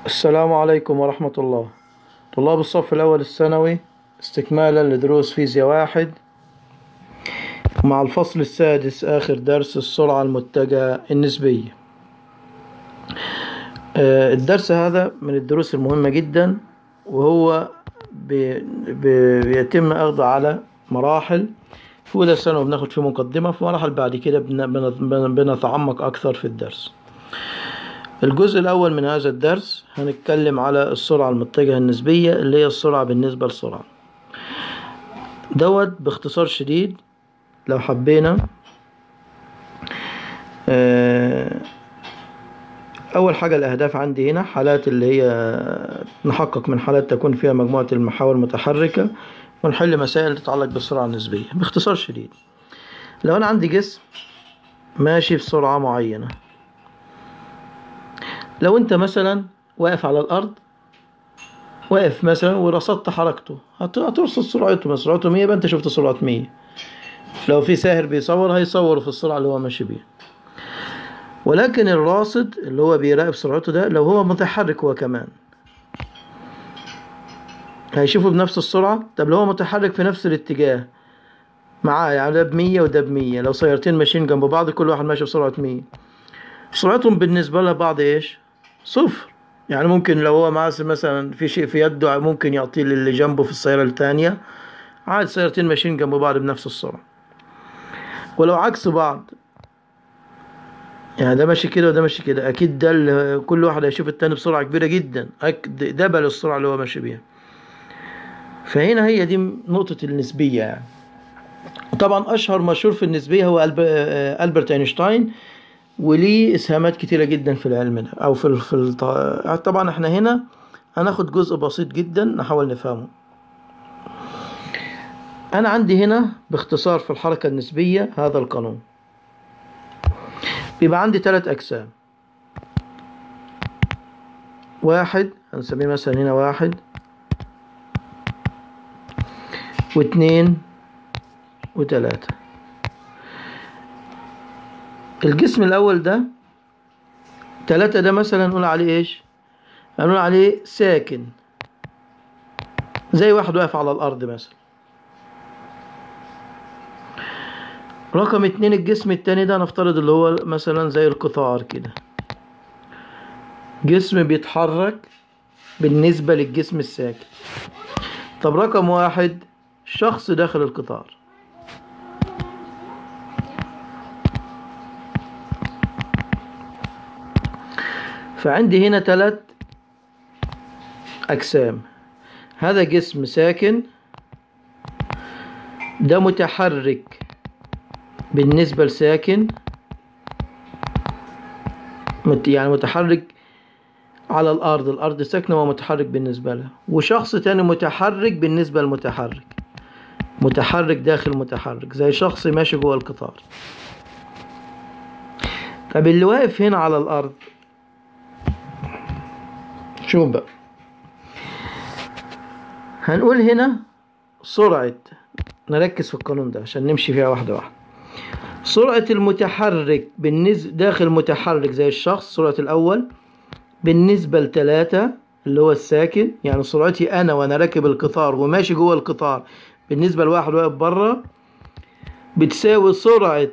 السلام عليكم ورحمة الله طلاب الصف الأول الثانوي استكمالا لدروس فيزياء واحد مع الفصل السادس آخر درس السرعة المتجهة النسبية آه، الدرس هذا من الدروس المهمة جدا وهو بي بي بيتم أخذه على مراحل في أولى ثانوي بناخد فيه مقدمة في مراحل بعد كده بن- بن- بنتعمق أكثر في الدرس الجزء الأول من هذا الدرس هنتكلم على السرعة المتجهة النسبية اللي هي السرعة بالنسبة للسرعة دوت باختصار شديد لو حبينا آه، أول حاجة الأهداف عندي هنا حالات اللي هي نحقق من حالات تكون فيها مجموعة المحاور متحركة ونحل مسائل تتعلق بالسرعة النسبية باختصار شديد لو أنا عندي جسم ماشي بسرعة معينة لو انت مثلا واقف على الارض واقف مثلا ورصدت حركته هت- هترصد سرعته مثلا سرعته 100 يبقى انت شفت سرعة 100 لو في ساهر بيصور هيصور في السرعة اللي هو ماشي بيها ولكن الراصد اللي هو بيراقب سرعته ده لو هو متحرك هو كمان هيشوفه بنفس السرعة طب لو هو متحرك في نفس الاتجاه معاه يعني ده بمية وده بمية لو سيارتين ماشيين جنب بعض كل واحد ماشي بسرعة مية سرعتهم بالنسبة لبعض ايش؟ صفر يعني ممكن لو هو معاه مثلا في شيء في يده ممكن يعطيه للي جنبه في السيارة التانية عاد سيارتين ماشيين جنب بعض بنفس السرعة ولو عكس بعض يعني ده ماشي كده وده ماشي كده اكيد ده اللي كل واحد هيشوف التاني بسرعة كبيرة جدا أك- دبل السرعة اللي هو ماشي بيها فهنا هي دي نقطة النسبية يعني وطبعا اشهر مشهور في النسبية هو ألب- آه، ألبرت اينشتاين وليه اسهامات كتيرة جدا في العلم ده او في ال- في الط- طبعا احنا هنا هناخد جزء بسيط جدا نحاول نفهمه انا عندي هنا باختصار في الحركة النسبية هذا القانون بيبقى عندي ثلاث اجسام واحد هنسميه مثلا هنا واحد واثنين وثلاثة الجسم الأول ده تلاتة ده مثلا نقول عليه إيش؟ هنقول عليه ساكن زي واحد واقف على الأرض مثلا رقم اتنين الجسم التاني ده نفترض اللي هو مثلا زي القطار كده جسم بيتحرك بالنسبة للجسم الساكن طب رقم واحد شخص داخل القطار فعندي هنا ثلاث أجسام هذا جسم ساكن ده متحرك بالنسبة لساكن مت- يعني متحرك على الأرض الأرض ساكنة ومتحرك بالنسبة لها وشخص تاني متحرك بالنسبة للمتحرك متحرك داخل متحرك زي شخص ماشي جوه القطار طب اللي واقف هنا على الأرض شوف بقى هنقول هنا سرعة نركز في القانون ده عشان نمشي فيها واحدة واحدة سرعة المتحرك بالنسبة داخل متحرك زي الشخص سرعة الأول بالنسبة لتلاتة اللي هو الساكن يعني سرعتي أنا وأنا راكب القطار وماشي جوه القطار بالنسبة لواحد واقف بره بتساوي سرعة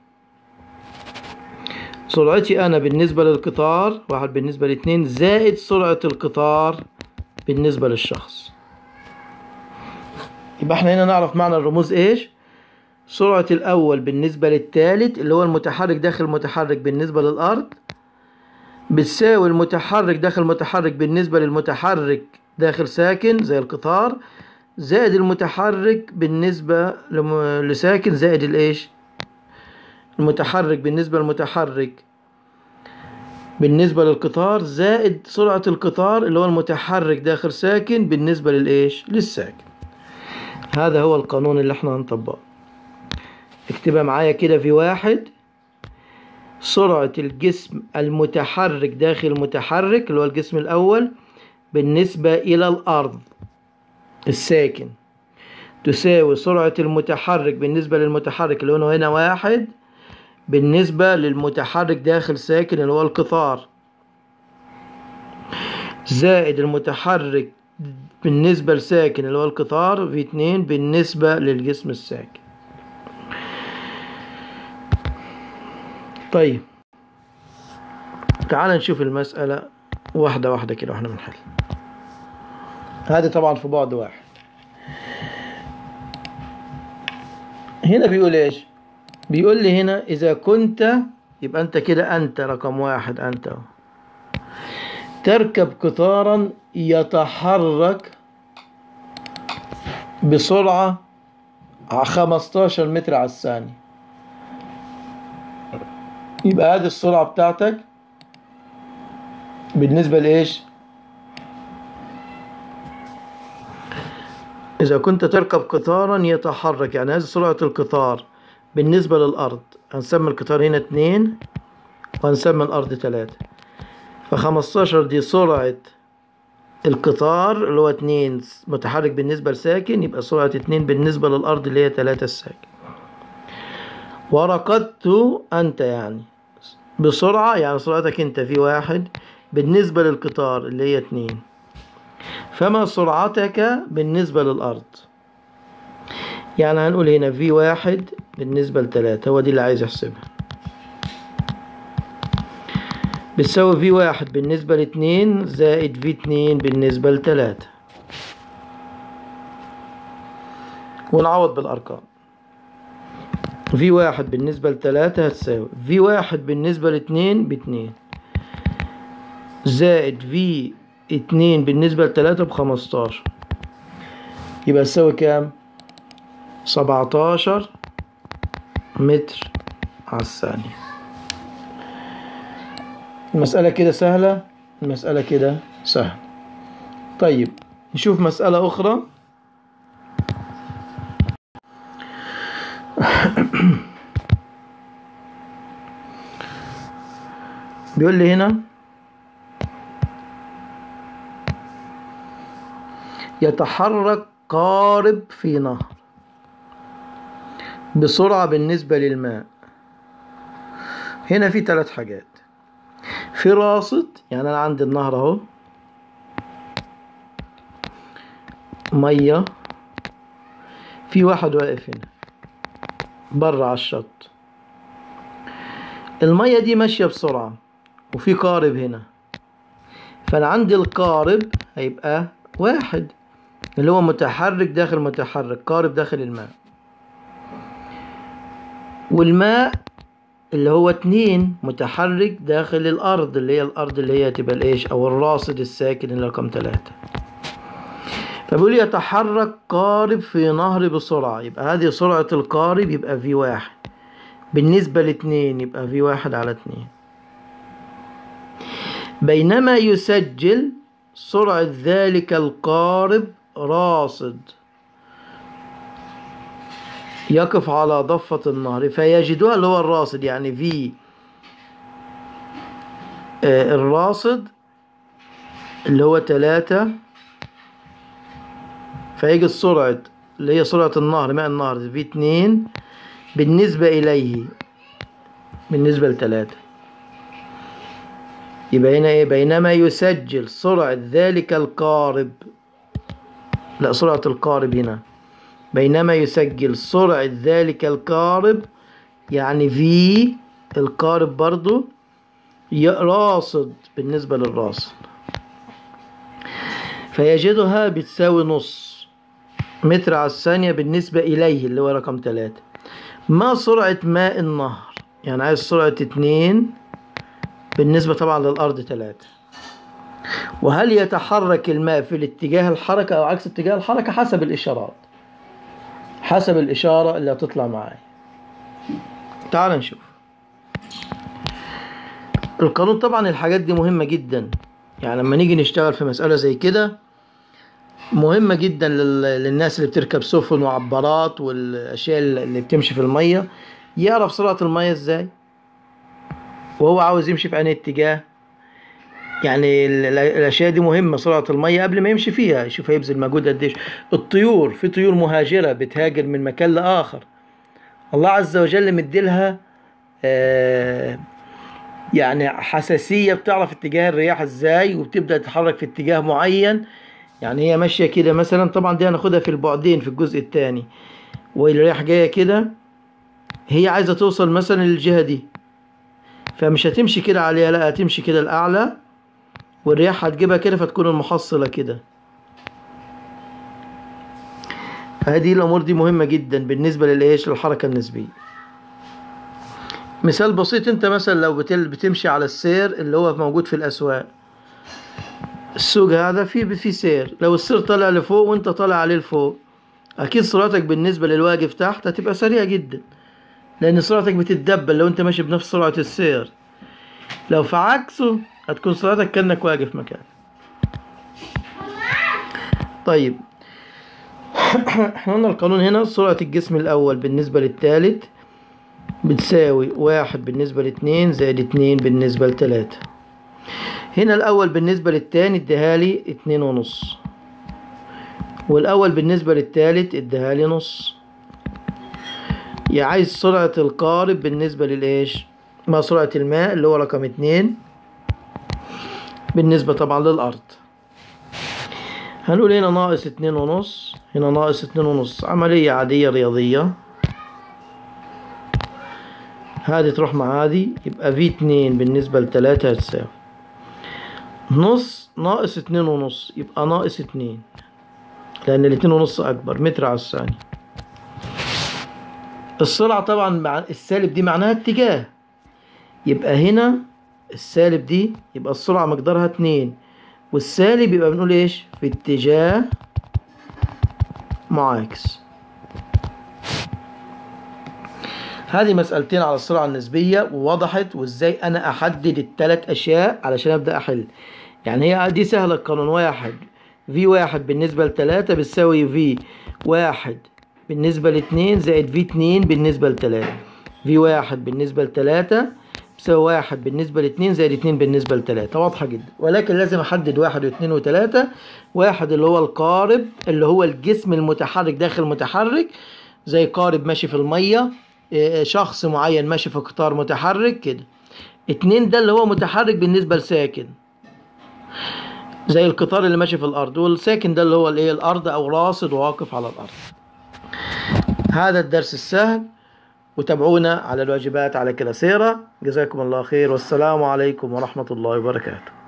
سرعتي أنا بالنسبة للقطار واحد بالنسبة لاتنين زائد سرعة القطار بالنسبة للشخص يبقى احنا هنا نعرف معنى الرموز ايش سرعة الأول بالنسبة للتالت اللي هو المتحرك داخل المتحرك بالنسبة للأرض بتساوي المتحرك داخل المتحرك بالنسبة للمتحرك داخل ساكن زي القطار زائد المتحرك بالنسبة لم- لساكن زائد الايش المتحرك بالنسبة للمتحرك بالنسبة للقطار زائد سرعة القطار اللي هو المتحرك داخل ساكن بالنسبة للإيش للساكن هذا هو القانون اللي احنا هنطبقه اكتبها معايا كده في واحد سرعة الجسم المتحرك داخل المتحرك اللي هو الجسم الأول بالنسبة إلى الأرض الساكن تساوي سرعة المتحرك بالنسبة للمتحرك اللي هو هنا واحد بالنسبة للمتحرك داخل ساكن اللي هو القطار زائد المتحرك بالنسبة لساكن اللي هو القطار في اتنين بالنسبة للجسم الساكن طيب تعال نشوف المسألة واحدة واحدة كده واحنا بنحل هذا طبعا في بعد واحد هنا بيقول ايش بيقول لي هنا اذا كنت يبقى انت كده انت رقم واحد انت اهو. تركب قطارا يتحرك بسرعة 15 متر على الثانية يبقى هذه السرعة بتاعتك بالنسبة لإيش؟ إذا كنت تركب قطارا يتحرك يعني هذه سرعة القطار بالنسبة للأرض هنسمي القطار هنا اتنين وهنسمي الأرض تلاتة فخمستاشر دي سرعة القطار اللي هو اتنين متحرك بالنسبة لساكن يبقى سرعة اتنين بالنسبة للأرض اللي هي تلاتة الساكن ورقدت أنت يعني بسرعة يعني سرعتك أنت في واحد بالنسبة للقطار اللي هي اتنين فما سرعتك بالنسبة للأرض يعني هنقول هنا في واحد بالنسبة لتلاتة هو دي اللي عايز يحسبها بتساوي في واحد بالنسبة لاتنين زائد في اتنين بالنسبة لتلاتة ونعوض بالأرقام في واحد بالنسبة لتلاتة هتساوي في واحد بالنسبة لاتنين باتنين زائد في اتنين بالنسبة لتلاتة بخمستاشر يبقى تساوي كام؟ سبعتاشر متر على الثانية المسألة كده سهلة المسألة كده سهلة طيب نشوف مسألة أخرى بيقول لي هنا يتحرك قارب في نهر بسرعة بالنسبة للماء هنا في ثلاث حاجات في راصد يعني أنا عندي النهر أهو مية في واحد واقف هنا بره على الشط المية دي ماشية بسرعة وفي قارب هنا فأنا عندي القارب هيبقى واحد اللي هو متحرك داخل متحرك قارب داخل الماء والماء اللي هو اتنين متحرك داخل الأرض اللي هي الأرض اللي هي تبقى الإيش أو الراصد الساكن اللي رقم تلاتة فبيقول يتحرك قارب في نهر بسرعة يبقى هذه سرعة القارب يبقى في واحد بالنسبة لاتنين يبقى في واحد على اتنين بينما يسجل سرعة ذلك القارب راصد يقف على ضفة النهر فيجدها اللي هو الراصد يعني في آه الراصد اللي هو تلاتة فيجد سرعة اللي هي سرعة النهر ماء النهر في اتنين بالنسبة إليه بالنسبة لتلاتة يبقى هنا ايه بينما يسجل سرعة ذلك القارب لا سرعة القارب هنا بينما يسجل سرعة ذلك القارب يعني في القارب برضو راصد بالنسبة للراصد فيجدها بتساوي نص متر على الثانية بالنسبة إليه اللي هو رقم تلاتة ما سرعة ماء النهر يعني عايز سرعة اتنين بالنسبة طبعا للأرض تلاتة وهل يتحرك الماء في الاتجاه الحركة أو عكس اتجاه الحركة حسب الإشارات حسب الإشارة اللي هتطلع معايا تعال نشوف القانون طبعا الحاجات دي مهمة جدا يعني لما نيجي نشتغل في مسألة زي كده مهمة جدا للناس اللي بتركب سفن وعبارات والأشياء اللي بتمشي في المية يعرف سرعة المية ازاي وهو عاوز يمشي في أي اتجاه يعني الاشياء دي مهمه سرعه الميه قبل ما يمشي فيها يشوف هيبذل مجهود قد ايش الطيور في طيور مهاجره بتهاجر من مكان لاخر الله عز وجل مديلها آه يعني حساسية بتعرف اتجاه الرياح ازاي وبتبدأ تتحرك في اتجاه معين يعني هي ماشية كده مثلا طبعا دي هناخدها في البعدين في الجزء الثاني والرياح جاية كده هي عايزة توصل مثلا للجهة دي فمش هتمشي كده عليها لا هتمشي كده الأعلى والرياح هتجيبها كده فتكون المحصلة كده هذه الأمور دي مهمة جدا بالنسبة للإيش للحركة النسبية مثال بسيط انت مثلا لو بتل بتمشي على السير اللي هو موجود في الأسواق السوق هذا في في سير لو السير طالع لفوق وانت طالع عليه لفوق اكيد سرعتك بالنسبة للواقف تحت هتبقى سريعة جدا لان سرعتك بتتدبل لو انت ماشي بنفس سرعة السير لو في عكسه هتكون سرعتك كأنك واقف مكان طيب احنا قلنا القانون هنا سرعة الجسم الأول بالنسبة للثالث بتساوي واحد بالنسبة لاتنين زائد اتنين بالنسبة لتلاتة هنا الأول بالنسبة للتاني اديهالي اتنين ونص والأول بالنسبة للتالت اديهالي نص يعني عايز سرعة القارب بالنسبة للإيش ما سرعة الماء اللي هو رقم اتنين بالنسبة طبعا للأرض هنقول هنا ناقص اتنين ونص هنا ناقص اتنين ونص عملية عادية رياضية هذه تروح مع هذه يبقى في اتنين بالنسبة لتلاتة هتساوي نص ناقص اتنين ونص يبقى ناقص اتنين لأن الاتنين ونص أكبر متر على الثانية السرعة طبعا مع السالب دي معناها اتجاه يبقى هنا السالب دي يبقى السرعة مقدارها اتنين والسالب يبقى بنقول ايش في اتجاه معاكس هذه مسألتين على السرعة النسبية ووضحت وازاي انا احدد الثلاث اشياء علشان ابدأ احل يعني هي دي سهلة القانون واحد في واحد بالنسبة لتلاتة بتساوي في واحد بالنسبة لاتنين زائد في اتنين بالنسبة لتلاتة في واحد بالنسبة لتلاتة بتساوي واحد بالنسبة لاتنين زائد اتنين بالنسبة لتلاتة واضحة جدا ولكن لازم أحدد واحد واثنين وتلاتة واحد اللي هو القارب اللي هو الجسم المتحرك داخل متحرك زي قارب ماشي في المية إيه، شخص معين ماشي في قطار متحرك كده اتنين ده اللي هو متحرك بالنسبة لساكن زي القطار اللي ماشي في الأرض والساكن ده اللي هو الايه الأرض أو راصد وواقف على الأرض هذا الدرس السهل وتابعونا على الواجبات على كلاسيرا جزاكم الله خير والسلام عليكم ورحمة الله وبركاته